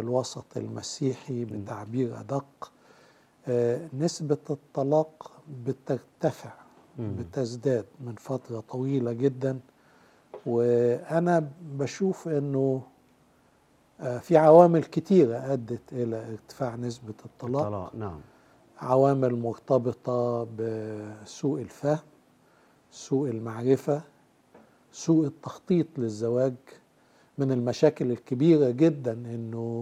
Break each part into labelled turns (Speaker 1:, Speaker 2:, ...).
Speaker 1: الوسط المسيحي بتعبير أدق آه، نسبة الطلاق بترتفع بتزداد من فترة طويلة جدا وأنا بشوف أنه آه، في عوامل كتيرة أدت إلى ارتفاع نسبة الطلاق
Speaker 2: طلاق نعم
Speaker 1: عوامل مرتبطة بسوء الفهم سوء المعرفة سوء التخطيط للزواج من المشاكل الكبيرة جدا انه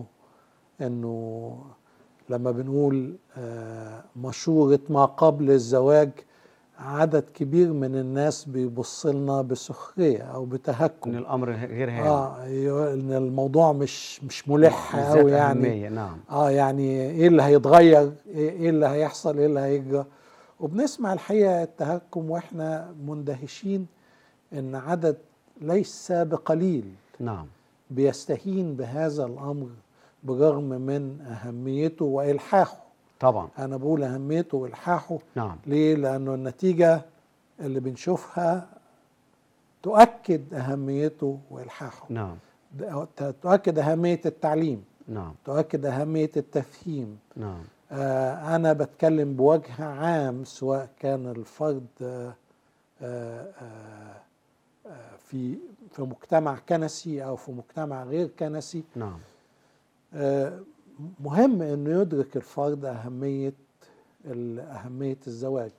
Speaker 1: انه لما بنقول آه، مشورة ما قبل الزواج عدد كبير من الناس بيبص لنا بسخرية او بتهكم
Speaker 2: ان الامر غير هام
Speaker 1: اه أيوة، ان الموضوع مش مش ملح
Speaker 2: مش ذات
Speaker 1: قوي يعني
Speaker 2: أهمية، نعم
Speaker 1: اه يعني ايه اللي هيتغير ايه إيه اللي هيحصل ايه اللي هيجرى وبنسمع الحقيقه التهكم واحنا مندهشين ان عدد ليس بقليل
Speaker 2: نعم
Speaker 1: بيستهين بهذا الامر بالرغم من اهميته والحاحه
Speaker 2: طبعا
Speaker 1: انا بقول اهميته والحاحه
Speaker 2: نعم
Speaker 1: ليه لانه النتيجه اللي بنشوفها تؤكد اهميته والحاحه
Speaker 2: نعم
Speaker 1: تؤكد اهميه التعليم
Speaker 2: نعم
Speaker 1: تؤكد أهمية التفهيم
Speaker 2: نعم
Speaker 1: آه أنا بتكلم بوجه عام سواء كان الفرد آه آه آه آه، في في مجتمع كنسي أو في مجتمع غير كنسي
Speaker 2: نعم
Speaker 1: آه مهم أنه يدرك الفرد أهمية ال- أهمية الزواج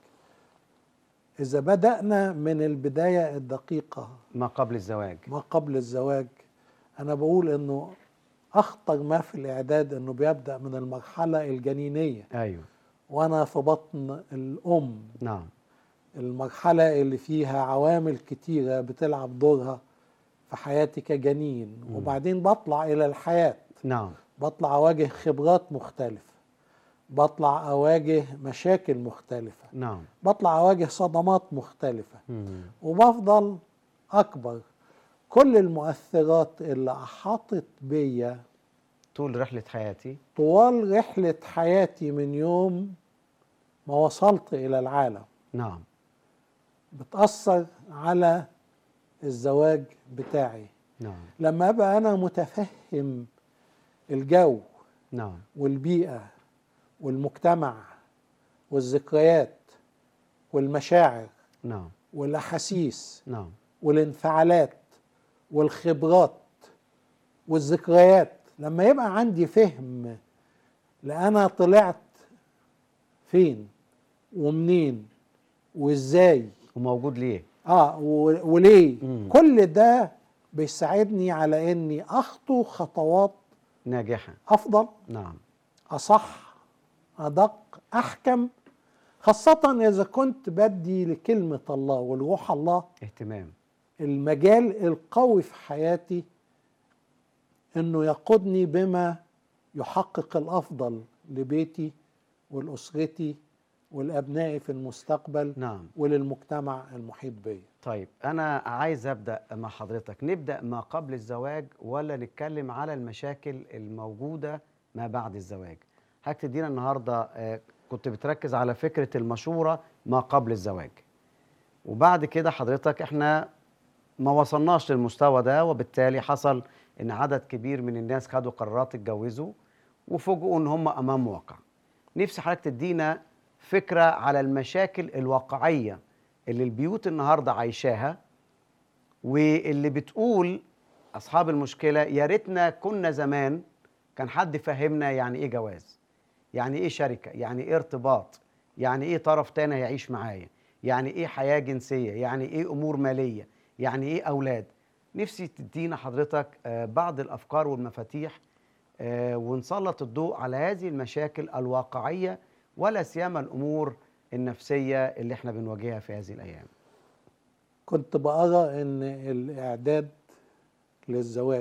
Speaker 1: إذا بدأنا من البداية الدقيقة
Speaker 2: ما قبل الزواج
Speaker 1: ما قبل الزواج انا بقول انه اخطر ما في الاعداد انه بيبدا من المرحله الجنينيه
Speaker 2: ايوه
Speaker 1: وانا في بطن الام
Speaker 2: نعم
Speaker 1: المرحله اللي فيها عوامل كتيره بتلعب دورها في حياتي كجنين وبعدين بطلع الى الحياه
Speaker 2: نعم
Speaker 1: بطلع اواجه خبرات مختلفه بطلع اواجه مشاكل مختلفه
Speaker 2: نعم
Speaker 1: بطلع اواجه صدمات مختلفه
Speaker 2: مم.
Speaker 1: وبفضل اكبر كل المؤثرات اللي احاطت بيا
Speaker 2: طول رحلة حياتي
Speaker 1: طوال رحله حياتي من يوم ما وصلت الى العالم
Speaker 2: نعم
Speaker 1: بتاثر على الزواج بتاعي
Speaker 2: نعم
Speaker 1: لما ابقى انا متفهم الجو
Speaker 2: نعم
Speaker 1: والبيئه والمجتمع والذكريات والمشاعر
Speaker 2: نعم
Speaker 1: والاحاسيس
Speaker 2: نعم
Speaker 1: والانفعالات والخبرات والذكريات لما يبقى عندي فهم لأنا طلعت فين ومنين وازاي
Speaker 2: وموجود ليه
Speaker 1: اه و- وليه
Speaker 2: مم.
Speaker 1: كل ده بيساعدني على اني اخطو خطوات
Speaker 2: ناجحة
Speaker 1: افضل
Speaker 2: نعم
Speaker 1: اصح ادق احكم خاصة اذا كنت بدي لكلمة الله ولروح الله
Speaker 2: اهتمام
Speaker 1: المجال القوي في حياتي انه يقودني بما يحقق الافضل لبيتي ولاسرتي ولابنائي في المستقبل
Speaker 2: نعم
Speaker 1: وللمجتمع المحيط بيا
Speaker 2: طيب أنا عايز أبدأ مع حضرتك نبدأ ما قبل الزواج ولا نتكلم على المشاكل الموجودة ما بعد الزواج حضرتك تدينا النهاردة آه، كنت بتركز على فكرة المشورة ما قبل الزواج وبعد كده حضرتك احنا ما وصلناش للمستوى ده وبالتالي حصل ان عدد كبير من الناس خدوا قرارات اتجوزوا وفوجئوا ان هم امام واقع نفسي حضرتك تدينا فكرة على المشاكل الواقعية اللي البيوت النهاردة عايشاها واللي بتقول أصحاب المشكلة يا ريتنا كنا زمان كان حد فهمنا يعني إيه جواز يعني إيه شركة يعني إيه ارتباط يعني إيه طرف تاني هيعيش معايا يعني إيه حياة جنسية يعني إيه أمور مالية يعني إيه أولاد نفسي تدينا حضرتك آه، بعض الأفكار والمفاتيح آه، ونسلط الضوء على هذه المشاكل الواقعية ولا سيما الأمور النفسية اللي احنا بنواجهها في هذه الأيام
Speaker 1: كنت بقرا ان الاعداد للزواج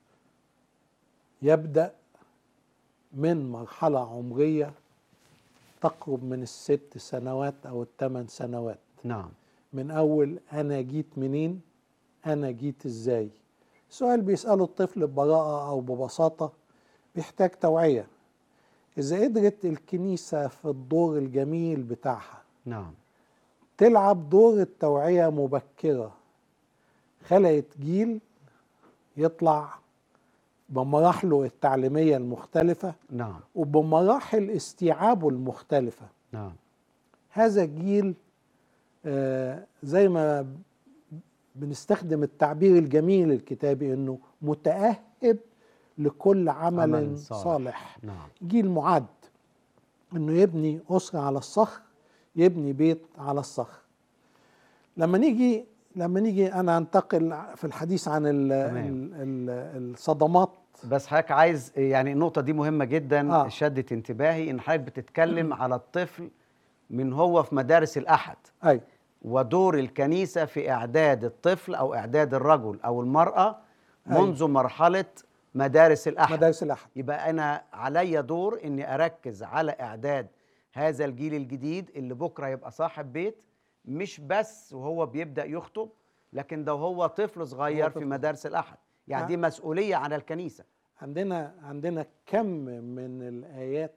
Speaker 1: يبدا من مرحله عمريه تقرب من الست سنوات او الثمان سنوات
Speaker 2: نعم
Speaker 1: من اول انا جيت منين انا جيت ازاي سؤال بيساله الطفل ببراءه او ببساطه بيحتاج توعيه اذا قدرت الكنيسه في الدور الجميل بتاعها
Speaker 2: نعم
Speaker 1: تلعب دور التوعيه مبكره خلقت جيل يطلع بمراحله التعليمية المختلفة
Speaker 2: نعم
Speaker 1: وبمراحل استيعابه المختلفة
Speaker 2: نعم
Speaker 1: هذا الجيل آه، زي ما بنستخدم التعبير الجميل الكتابي انه متأهب لكل عمل,
Speaker 2: عمل
Speaker 1: صالح.
Speaker 2: صالح.
Speaker 1: صالح
Speaker 2: نعم
Speaker 1: جيل معد انه يبني أسرة على الصخر يبني بيت على الصخر لما نيجي لما نيجي انا انتقل في الحديث عن ال
Speaker 2: تمام.
Speaker 1: ال ال الصدمات
Speaker 2: بس حضرتك عايز يعني النقطة دي مهمة جدا
Speaker 1: آه.
Speaker 2: شدت انتباهي ان حضرتك بتتكلم على الطفل من هو في مدارس الأحد
Speaker 1: اي
Speaker 2: ودور الكنيسة في إعداد الطفل أو إعداد الرجل أو المرأة
Speaker 1: أيوة.
Speaker 2: منذ مرحلة مدارس الأحد
Speaker 1: مدارس الاحد
Speaker 2: يبقى أنا عليا دور إني أركز على إعداد هذا الجيل الجديد اللي بكرة يبقى صاحب بيت مش بس وهو بيبدأ يخطب لكن ده وهو طفل صغير في
Speaker 1: طفل.
Speaker 2: مدارس الأحد يعني
Speaker 1: آه.
Speaker 2: دي مسؤولية على الكنيسة
Speaker 1: عندنا عندنا كم من الآيات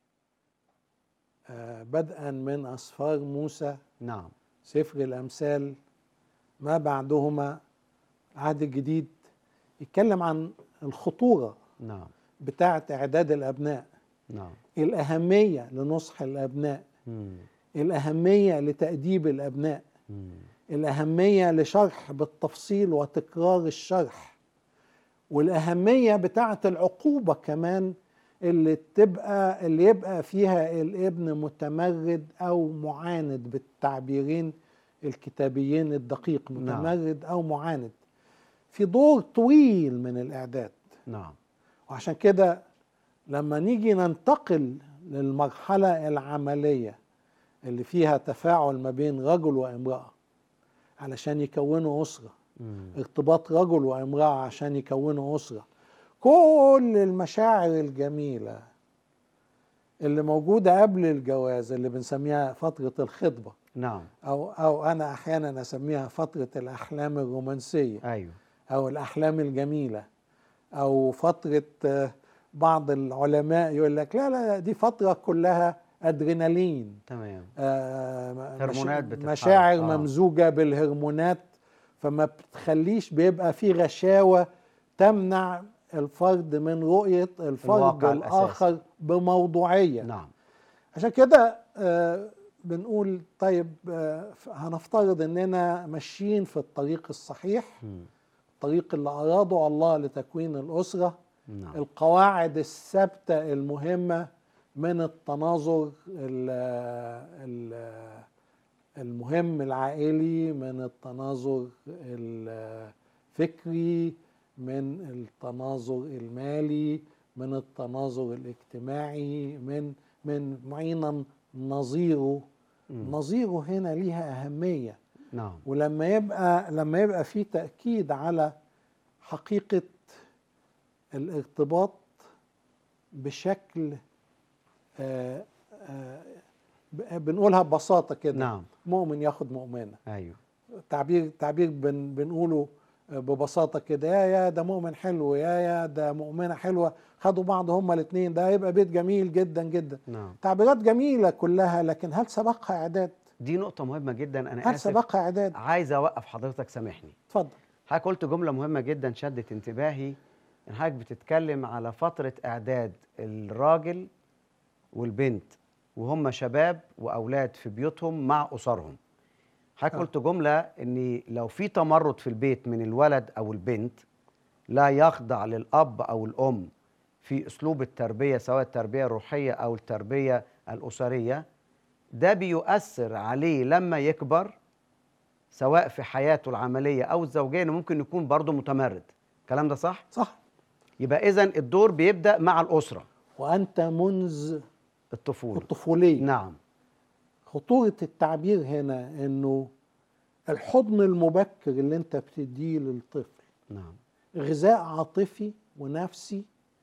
Speaker 1: آه، بدءا من أسفار موسى
Speaker 2: نعم
Speaker 1: سفر الأمثال ما بعدهما العهد الجديد يتكلم عن الخطورة
Speaker 2: نعم
Speaker 1: بتاعة إعداد الأبناء
Speaker 2: نعم
Speaker 1: الأهمية لنصح الأبناء
Speaker 2: مم.
Speaker 1: الأهمية لتأديب الأبناء
Speaker 2: مم.
Speaker 1: الأهمية لشرح بالتفصيل وتكرار الشرح والأهمية بتاعة العقوبة كمان اللي تبقى اللي يبقى فيها الابن متمرد أو معاند بالتعبيرين الكتابيين الدقيق
Speaker 2: نعم.
Speaker 1: متمرد أو معاند في دور طويل من الإعداد
Speaker 2: نعم
Speaker 1: وعشان كده لما نيجي ننتقل للمرحلة العملية اللي فيها تفاعل ما بين رجل وامرأة علشان يكونوا أسرة
Speaker 2: مم.
Speaker 1: ارتباط رجل وامرأة عشان يكونوا أسرة كل المشاعر الجميلة اللي موجودة قبل الجواز اللي بنسميها فترة الخطبة
Speaker 2: نعم
Speaker 1: أو أو أنا أحيانا أسميها فترة الأحلام الرومانسية
Speaker 2: أيوه
Speaker 1: أو الأحلام الجميلة أو فترة آه، بعض العلماء يقول لك لا لا دي فترة كلها أدرينالين
Speaker 2: تمام
Speaker 1: آه، م-
Speaker 2: هرمونات
Speaker 1: مش-
Speaker 2: بتتحرك،
Speaker 1: مشاعر
Speaker 2: آه.
Speaker 1: ممزوجة بالهرمونات فما بتخليش بيبقى في غشاوة تمنع الفرد من رؤية الفرد
Speaker 2: الواقع
Speaker 1: الآخر بموضوعية
Speaker 2: نعم
Speaker 1: عشان كده آه، بنقول طيب آه، ف- هنفترض اننا ماشيين في الطريق الصحيح
Speaker 2: مم.
Speaker 1: الطريق اللي أراده الله لتكوين الأسرة
Speaker 2: نعم
Speaker 1: القواعد الثابتة المهمة من التناظر ال- ال- المهم العائلي من التناظر الفكري من التناظر المالي من التناظر الاجتماعي من من معينا نظيره
Speaker 2: مم.
Speaker 1: نظيره هنا ليها أهمية
Speaker 2: نعم
Speaker 1: ولما يبقى لما يبقى في تأكيد على حقيقة الارتباط بشكل آه، آه، ب- بنقولها ببساطة كده
Speaker 2: نعم
Speaker 1: مؤمن ياخد مؤمنة
Speaker 2: أيوه
Speaker 1: تعبير تعبير بن بنقوله ببساطة كده يا يا ده مؤمن حلو يا يا ده مؤمنة حلوة خدوا بعض هما الاثنين ده هيبقى بيت جميل جدا جدا
Speaker 2: نعم
Speaker 1: تعبيرات جميلة كلها لكن هل سبقها إعداد؟
Speaker 2: دي نقطة مهمة جدا أنا
Speaker 1: هل
Speaker 2: آسف
Speaker 1: سبقها إعداد؟
Speaker 2: عايز أوقف حضرتك سامحني
Speaker 1: اتفضل
Speaker 2: حضرتك قلت جملة مهمة جدا شدت انتباهي إن حضرتك بتتكلم على فترة إعداد الراجل والبنت وهم شباب وأولاد في بيوتهم مع أسرهم حضرتك
Speaker 1: آه.
Speaker 2: قلت جملة إن لو في تمرد في البيت من الولد أو البنت لا يخضع للأب أو الأم في أسلوب التربية سواء التربية الروحية أو التربية الأسرية ده بيؤثر عليه لما يكبر سواء في حياته العملية أو الزوجية إنه ممكن يكون برضه متمرد الكلام ده صح؟
Speaker 1: صح
Speaker 2: يبقى إذا الدور بيبدأ مع الأسرة
Speaker 1: وأنت منذ
Speaker 2: الطفولة
Speaker 1: الطفولية
Speaker 2: نعم
Speaker 1: خطورة التعبير هنا انه الحضن المبكر اللي انت بتديه للطفل
Speaker 2: نعم
Speaker 1: غذاء عاطفي ونفسي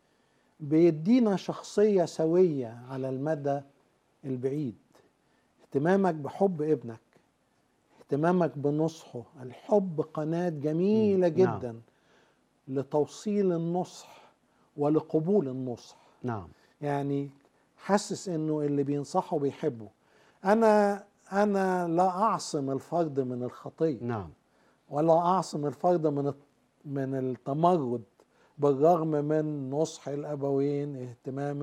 Speaker 1: بيدينا شخصية سوية على المدى البعيد اهتمامك بحب ابنك اهتمامك بنصحه الحب قناة جميلة
Speaker 2: مم. نعم.
Speaker 1: جدا لتوصيل النصح ولقبول النصح
Speaker 2: نعم
Speaker 1: يعني حاسس انه اللي بينصحه بيحبه انا انا لا اعصم الفرد من الخطيه
Speaker 2: نعم
Speaker 1: ولا اعصم الفرد من الت- من التمرد بالرغم من نصح الأبوين اهتمام